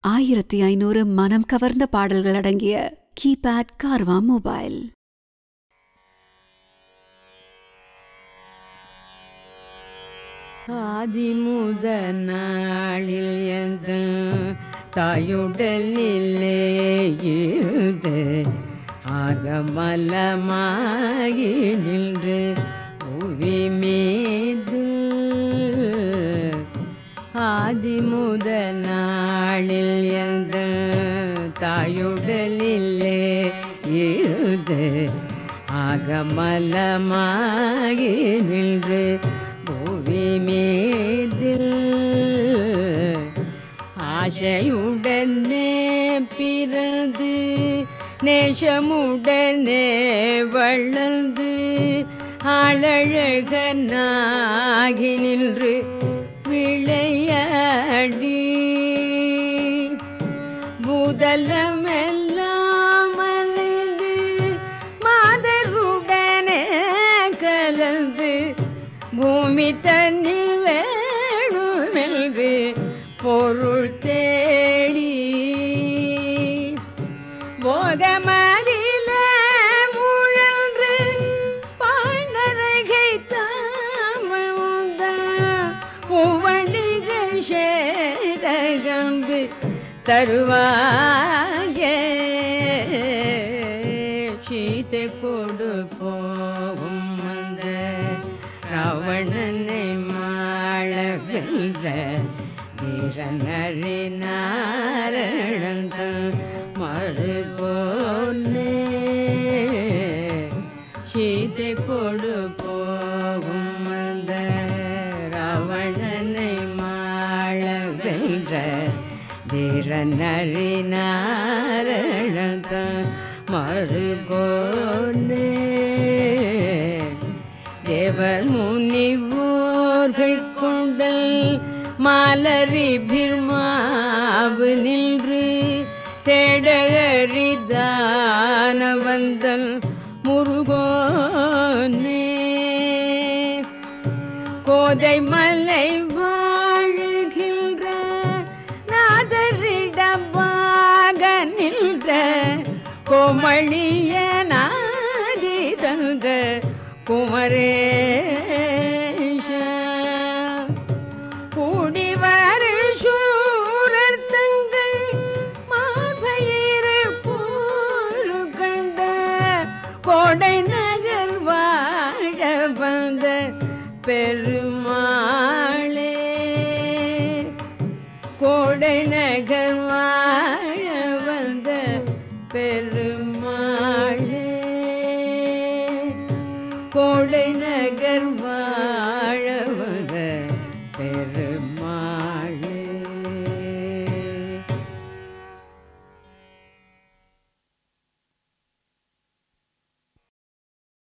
ஆயிரத்தி ஐநூறு மனம் கவர்ந்த பாடல்கள் அடங்கிய கீபேட் கார்வா மொபைல் ஆதிமுத நாளில் எந்த தாயுடலிலே இருந்து ஆகமலமாகி நின்று புவி மீது ஆதிமுத நாளில் எந்த தாயுடலிலே இருந்து ஆகமலமாகி நின்று புவி மீதில் ஆசையுடனே பிறந்து நேசமுடனே வளர்ந்து ஆளழகனாகி நின்று விளையாடி பூதலமெல்லாம் அலைந்து மாதருடனே கலந்து பூமி தண்ணி வேணுமென்று பொருள் தேடி போகமதில முழன்று பாண்டரகை தாமந்த பூவண்டிகள் சேரகம்பு தருவாயே சீத்தை கொடு போகும் அந்த ராவணனை மாள வென்ற வீரனறி நாரணந்த மறுபோனே சீதை கொடு போகும் அந்த ராவணனை மாள வென்ற தீரனறி நாரணந்த மறுபோனே தேவர் முனிவோர்கள் கொண்டல் மாலரி பிர்மாவு நின்று தேடகரிதான வந்தல் முருகோனே கோதை மலை வாழுகின்ற நாதரிடமாக நின்ற கோமளிய நாதி தந்த குமரேஷ கூடி வரு சூரர் தங்கள் மார்பயிறு போரு கண்ட கோடை நகர் வாழ வந்த பெருமாளே கோடை நகர் வாழ வந்த பெருமாளே கோடை நகர் வாழ வந்த பெரு